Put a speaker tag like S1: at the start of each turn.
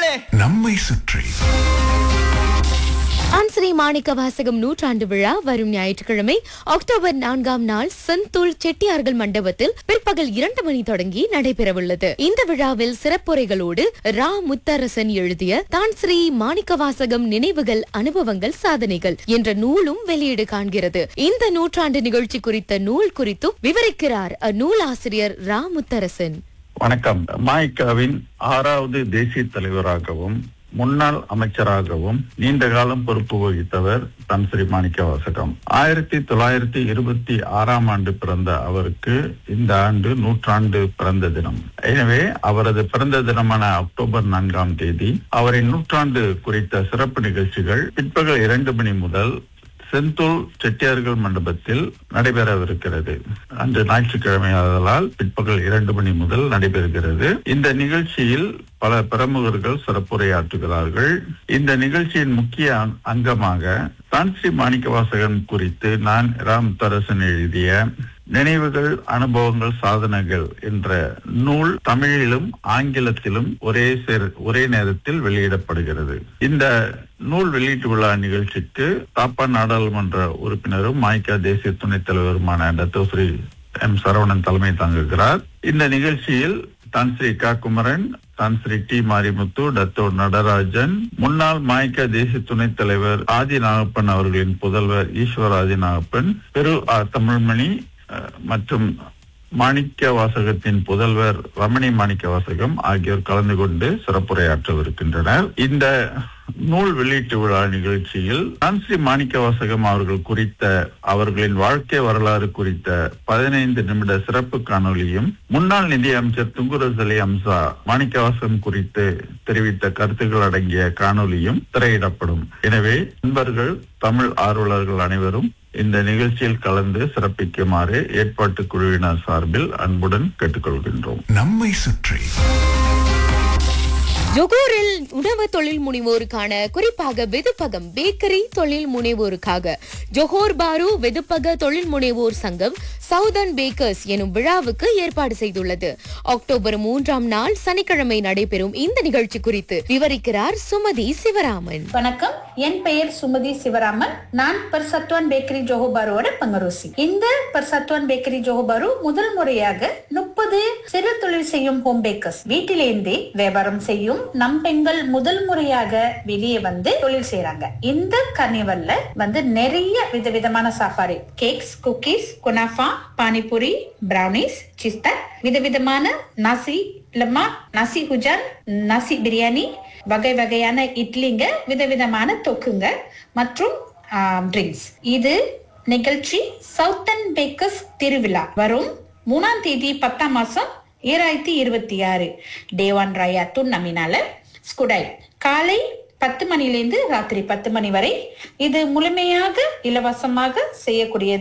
S1: நம்மை சுற்றி
S2: ஆன்சரி மாணிக்க வாசகம் நூற்றாண்டு விழா வரும் ஞாயிற்றுக்கிழமை அக்டோபர் நான்காம் நாள் செந்தூள் செட்டியார்கள் மண்டபத்தில் பிற்பகல் இரண்டு மணி தொடங்கி நடைபெறவுள்ளது இந்த விழாவில் சிறப்புரைகளோடு ரா முத்தரசன் எழுதிய தான் ஸ்ரீ மாணிக்க வாசகம் நினைவுகள் அனுபவங்கள் சாதனைகள் என்ற நூலும் வெளியீடு காண்கிறது இந்த நூற்றாண்டு நிகழ்ச்சி குறித்த நூல் குறித்தும் விவரிக்கிறார் அந்நூலாசிரியர் ரா முத்தரசன்
S3: வணக்கம் மாய்காவின் ஆறாவது தேசிய தலைவராகவும் முன்னாள் அமைச்சராகவும் நீண்ட காலம் பொறுப்பு வகித்தவர் தன் ஸ்ரீ மாணிக்க வாசகம் ஆயிரத்தி தொள்ளாயிரத்தி இருபத்தி ஆறாம் ஆண்டு பிறந்த அவருக்கு இந்த ஆண்டு நூற்றாண்டு பிறந்த தினம் எனவே அவரது பிறந்த தினமான அக்டோபர் நான்காம் தேதி அவரின் நூற்றாண்டு குறித்த சிறப்பு நிகழ்ச்சிகள் பிற்பகல் இரண்டு மணி முதல் செந்தூல் செட்டியார்கள் மண்டபத்தில் நடைபெறவிருக்கிறது அன்று ஞாயிற்றுக்கிழமை ஆதலால் பிற்பகல் இரண்டு மணி முதல் நடைபெறுகிறது இந்த நிகழ்ச்சியில் பல பிரமுகர்கள் சிறப்புரையாற்றுகிறார்கள் இந்த நிகழ்ச்சியின் முக்கிய அங்- அங்கமாக தான்ஸ்ரீ மாணிக்கவாசகன் குறித்து நான் ராம் தரசன் எழுதிய நினைவுகள் அனுபவங்கள் சாதனைகள் என்ற நூல் தமிழிலும் ஆங்கிலத்திலும் ஒரே சேர் ஒரே நேரத்தில் வெளியிடப்படுகிறது இந்த நூல் வெளியீட்டு விழா நிகழ்ச்சிக்கு தாப்பா நாடாளுமன்ற உறுப்பினரும் மாய்கா தேசிய துணைத் தலைவருமான டத்தோஸ்ரீ எம் சரவணன் தலைமை தாங்குகிறார் இந்த நிகழ்ச்சியில் தான் ஸ்ரீ கா குமரன் தான் ஸ்ரீ டி மாரிமுத்து டத்தோ நடராஜன் முன்னாள் மாய்கா தேசிய துணைத் தலைவர் ஆதி நாகப்பன் அவர்களின் புதல்வர் ஈஸ்வர் ஆதி நாகப்பன் பெரு ஆர் தமிழ்மணி அஹ், மற்றும் மாணிக்க வாசகத்தின் புதல்வர் ரமணி மாணிக்க வாசகம் ஆகியோர் கலந்து கொண்டு சிறப்புரையாற்றவிருக்கின்றனர் இந்த நூல் வெளியீட்டு விழா நிகழ்ச்சியில் நான்ஸ்ரீ மாணிக்க வாசகம் அவர்கள் குறித்த அவர்களின் வாழ்க்கை வரலாறு குறித்த பதினைந்து நிமிட சிறப்பு காணொளியும் முன்னாள் நிதி அமைச்சர் துங்குரசலி அம்சா மாணிக்க வாசகம் குறித்து தெரிவித்த கருத்துக்கள் அடங்கிய காணொளியும் திரையிடப்படும் எனவே நண்பர்கள் தமிழ் ஆர்வலர்கள் அனைவரும் இந்த நிகழ்ச்சியில் கலந்து சிறப்பிக்குமாறு ஏற்பாட்டு குழுவினர் சார்பில் அன்புடன் கேட்டுக்கொள்கின்றோம்
S1: நம்மை சுற்றி
S2: ஜொகூரில் உணவு தொழில் முனைவோருக்கான குறிப்பாக வெதுப்பகம் பேக்கரி தொழில் முனைவோருக்காக ஜொஹோர் பாரு வெதுப்பக தொழில் முனைவோர் சங்கம் சவுதர்ன் பேக்கர்ஸ் எனும் விழாவுக்கு ஏற்பாடு செய்துள்ளது அக்டோபர் மூன்றாம் நாள் சனிக்கிழமை நடைபெறும் இந்த நிகழ்ச்சி குறித்து விவரிக்கிறார் சுமதி சிவராமன்
S4: வணக்கம் என் பெயர் சுமதி சிவராமன் நான் பர்சத்வான் பேக்கரி ஜோஹோபாரோட பங்கரோசி இந்த பர்சத்வான் பேக்கரி ஜோஹோபாரு முதல் முறையாக முப்பது சிறு தொழில் செய்யும் ஹோம் பேக்கர்ஸ் வீட்டிலேருந்தே வியாபாரம் செய்யும் நம் பெண்கள் முதல் முறையாக வெளியே வந்து தொழில் செய்றாங்க இந்த கர்னிவல்ல வந்து நிறைய விதவிதமான சாப்பாடு கேக்ஸ் குக்கீஸ் குனாஃபா பானிபூரி பிரவுனிஸ் சிஸ்தா விதவிதமான நாசி லம்மா நசி ஹுஜான் நசி பிரியாணி வகை வகையான இட்லிங்க விதவிதமான தொக்குங்க மற்றும் ட்ரிங்க்ஸ் இது நிகழ்ச்சி சவுத்தன் பேக்கர்ஸ் திருவிழா வரும் மூணாம் தேதி பத்தாம் மாசம் ஈராயிரத்தி இருபத்தி ஆறு டேவான் ராயா துன் நமினால ஸ்குடாய் காலை பத்து மணிலேருந்து ராத்திரி பத்து மணி வரை இது முழுமையாக இலவசமாக செய்யக்கூடியது